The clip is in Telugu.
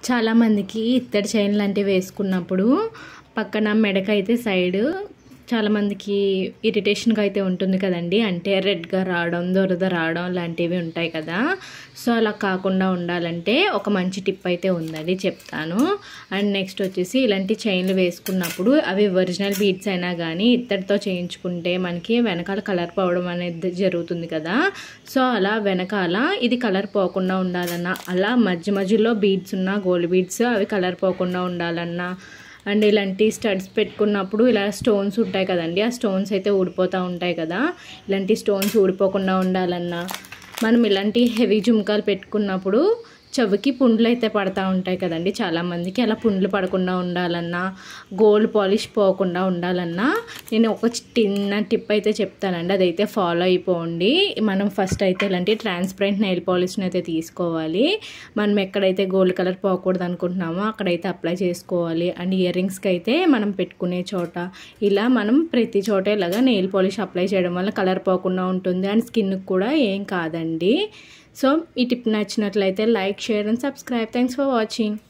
చాలామందికి ఇత్తడి చైన్ లాంటివి వేసుకున్నప్పుడు పక్కన మెడకైతే సైడ్ చాలామందికి ఇరిటేషన్గా అయితే ఉంటుంది కదండి అంటే రెడ్గా రావడం దొరద రావడం లాంటివి ఉంటాయి కదా సో అలా కాకుండా ఉండాలంటే ఒక మంచి టిప్ అయితే ఉందండి చెప్తాను అండ్ నెక్స్ట్ వచ్చేసి ఇలాంటి చైన్లు వేసుకున్నప్పుడు అవి ఒరిజినల్ బీడ్స్ అయినా కానీ ఇత్తడితో చేయించుకుంటే మనకి వెనకాల కలర్ పోవడం అనేది జరుగుతుంది కదా సో అలా వెనకాల ఇది కలర్ పోకుండా ఉండాలన్నా అలా మధ్య మధ్యలో బీడ్స్ ఉన్న గోల్డ్ బీడ్స్ అవి కలర్ పోకుండా ఉండాలన్నా అండ్ ఇలాంటి స్టడ్స్ పెట్టుకున్నప్పుడు ఇలా స్టోన్స్ ఉంటాయి కదండి ఆ స్టోన్స్ అయితే ఊడిపోతూ ఉంటాయి కదా ఇలాంటి స్టోన్స్ ఊడిపోకుండా ఉండాలన్నా మనం ఇలాంటి హెవీ జుమ్కాలు పెట్టుకున్నప్పుడు చెవికి పుండ్లు అయితే పడతా ఉంటాయి కదండి చాలామందికి అలా పుండ్లు పడకుండా ఉండాలన్నా గోల్డ్ పాలిష్ పోకుండా ఉండాలన్నా నేను ఒక చిన్న టిప్ అయితే చెప్తానండి అదైతే ఫాలో అయిపోండి మనం ఫస్ట్ అయితే ఇలాంటి ట్రాన్స్పరెంట్ నెయిల్ పాలిష్ని అయితే తీసుకోవాలి మనం ఎక్కడైతే గోల్డ్ కలర్ పోకూడదు అనుకుంటున్నామో అక్కడైతే అప్లై చేసుకోవాలి అండ్ ఇయర్ రింగ్స్కి అయితే మనం పెట్టుకునే చోట ఇలా మనం ప్రతి చోట ఇలాగా నెయిల్ పాలిష్ అప్లై చేయడం వల్ల కలర్ పోకుండా ఉంటుంది అండ్ స్కిన్కి కూడా ఏం కాదండి సో ఈ టిప్ నచ్చినట్లయితే like share and subscribe thanks for watching